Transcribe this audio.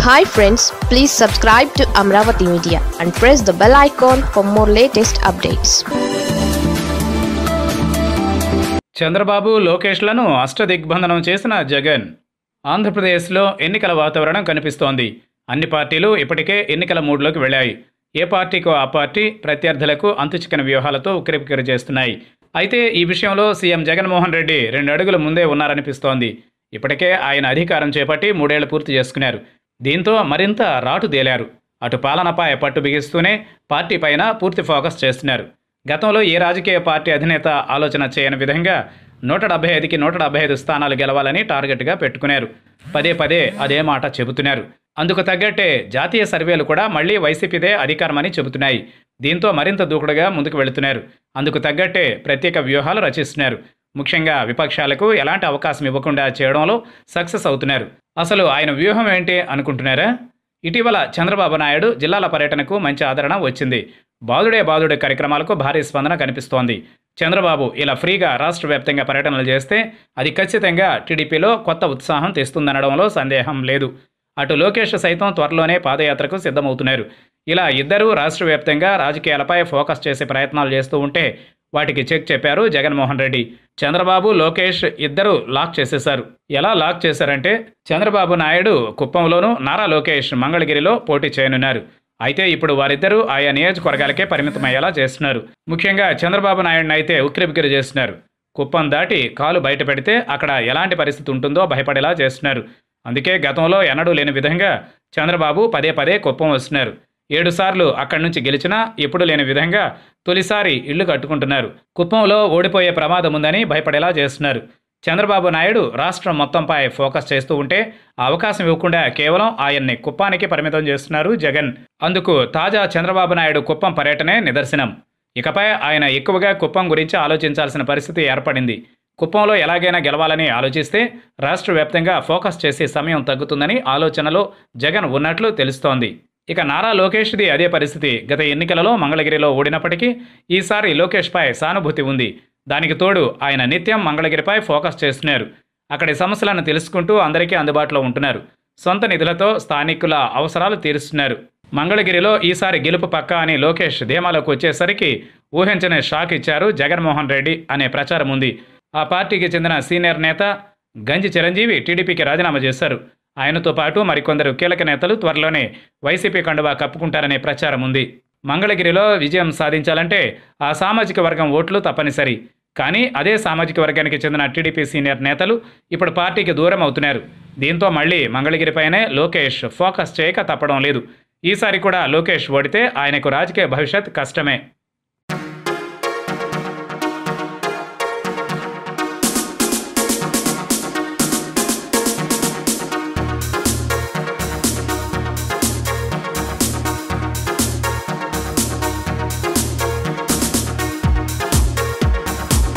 hi friends please subscribe to Amaravati media and press the bell icon for more latest updates Chandrababu లోకేష్లను అష్టదిగ్బంధనం చేసిన జగన్ ఆంధ్రప్రదేశ్లో ఎన్నికల వాతావరణం కనిపిస్తోంది అన్ని పార్టీలు ఇప్పటికే ఎన్నికల మూడ్లోకి వెళ్ళాయి ఏ పార్టీకో ఆ పార్టీ ప్రత్యర్థులకు అంతుచిక్కని వ్యూహాలతో ఉక్కిరిబిక్కిరి చేస్తున్నాయి అయితే ఈ విషయంలో సీఎం జగన్మోహన్ రెడ్డి రెండు అడుగుల ముందే ఉన్నారనిపిస్తోంది ఇప్పటికే ఆయన అధికారం చేపట్టి మూడేళ్లు పూర్తి చేసుకున్నారు దీంతో మరింత రాటు తేలారు అటు పాలనపై పట్టు బిగిస్తూనే పార్టీ పైన పూర్తి ఫోకస్ చేస్తున్నారు గతంలో ఏ రాజకీయ పార్టీ అధినేత ఆలోచన చేయని విధంగా నూట డెబ్బై ఐదుకి నూట డెబ్బై ఐదు స్థానాలు గెలవాలని టార్గెట్గా పెట్టుకున్నారు పదే పదే అదే మాట చెబుతున్నారు అందుకు తగ్గట్టే జాతీయ సర్వేలు కూడా మళ్లీ వైసీపీదే అధికారమని చెబుతున్నాయి దీంతో మరింత దూకుడుగా ముందుకు వెళుతున్నారు అందుకు తగ్గట్టే ప్రత్యేక వ్యూహాలు రచిస్తున్నారు ముఖ్యంగా విపక్షాలకు ఎలాంటి అవకాశం ఇవ్వకుండా చేయడంలో సక్సెస్ అవుతున్నారు అసలు ఆయన వ్యూహం ఏంటి అనుకుంటున్నారా ఇటీవల చంద్రబాబు నాయుడు జిల్లాల పర్యటనకు మంచి ఆదరణ వచ్చింది బాదుడే బాదుడే కార్యక్రమాలకు భారీ స్పందన కనిపిస్తోంది చంద్రబాబు ఇలా ఫ్రీగా రాష్ట్ర వ్యాప్తంగా పర్యటనలు చేస్తే అది ఖచ్చితంగా టీడీపీలో కొత్త ఉత్సాహం తెస్తుందనడంలో సందేహం లేదు అటు లోకేష్ సైతం త్వరలోనే పాదయాత్రకు సిద్ధమవుతున్నారు ఇలా ఇద్దరూ రాష్ట్ర వ్యాప్తంగా రాజకీయాలపై ఫోకస్ చేసే ప్రయత్నాలు చేస్తూ ఉంటే వాటికి చెక్ చెప్పారు జగన్మోహన్ రెడ్డి చంద్రబాబు లోకేష్ ఇద్దరు లాక్ చేసేశారు ఎలా లాక్ చేశారంటే చంద్రబాబు నాయుడు కుప్పంలోనూ నారా లోకేష్ మంగళగిరిలో పోటీ చేయనున్నారు అయితే ఇప్పుడు వారిద్దరూ ఆయా నియోజకవర్గాలకే పరిమితమయ్యేలా చేస్తున్నారు ముఖ్యంగా చంద్రబాబు నాయుడుని అయితే ఉక్కిరిబిక్కిరి చేస్తున్నారు కుప్పం దాటి కాలు బయట పెడితే అక్కడ ఎలాంటి పరిస్థితి ఉంటుందో భయపడేలా చేస్తున్నారు అందుకే గతంలో ఎన్నడూ లేని విధంగా చంద్రబాబు పదే పదే కుప్పం వస్తున్నారు ఏడుసార్లు అక్కడి నుంచి గెలిచినా ఎప్పుడు లేని విధంగా తొలిసారి ఇళ్లు కట్టుకుంటున్నారు కుప్పంలో ఓడిపోయే ప్రమాదం ఉందని భయపడేలా చేస్తున్నారు చంద్రబాబు నాయుడు రాష్ట్రం మొత్తంపై ఫోకస్ చేస్తూ ఉంటే ఆ అవకాశం ఇవ్వకుండా కేవలం ఆయన్ని కుప్పానికి పరిమితం చేస్తున్నారు జగన్ అందుకు తాజా చంద్రబాబు నాయుడు కుప్పం పర్యటనే నిదర్శనం ఇకపై ఆయన ఎక్కువగా కుప్పం గురించి ఆలోచించాల్సిన పరిస్థితి ఏర్పడింది కుప్పంలో ఎలాగైనా గెలవాలని ఆలోచిస్తే రాష్ట్ర వ్యాప్తంగా ఫోకస్ చేసే సమయం తగ్గుతుందని ఆలోచనలో జగన్ ఉన్నట్లు తెలుస్తోంది ఇక నారా లోకేష్ది అదే పరిస్థితి గత ఎన్నికలలో మంగళగిరిలో ఓడినప్పటికీ ఈసారి లోకేష్పై సానుభూతి ఉంది దానికి తోడు ఆయన నిత్యం మంగళగిరిపై ఫోకస్ చేస్తున్నారు అక్కడి సమస్యలను తెలుసుకుంటూ అందరికీ అందుబాటులో ఉంటున్నారు సొంత నిధులతో స్థానికుల అవసరాలు తీరుస్తున్నారు మంగళగిరిలో ఈసారి గెలుపు పక్క అని లోకేష్ ధీమాలోకి వచ్చేసరికి ఊహించని షాక్ ఇచ్చారు జగన్మోహన్ రెడ్డి అనే ప్రచారం ఉంది ఆ పార్టీకి చెందిన సీనియర్ నేత గంజి చిరంజీవి టీడీపీకి రాజీనామా చేశారు ఆయనతో పాటు మరికొందరు కీలక నేతలు త్వరలోనే వైసీపీ కండువా కప్పుకుంటారనే ప్రచారం ఉంది మంగళగిరిలో విజయం సాధించాలంటే ఆ సామాజిక వర్గం ఓట్లు తప్పనిసరి కానీ అదే సామాజిక వర్గానికి చెందిన టీడీపీ సీనియర్ నేతలు ఇప్పుడు పార్టీకి దూరం అవుతున్నారు దీంతో మళ్ళీ మంగళగిరిపైనే లోకేష్ ఫోకస్ చేయక తప్పడం లేదు ఈసారి కూడా లోకేష్ ఓడితే ఆయనకు రాజకీయ భవిష్యత్ కష్టమే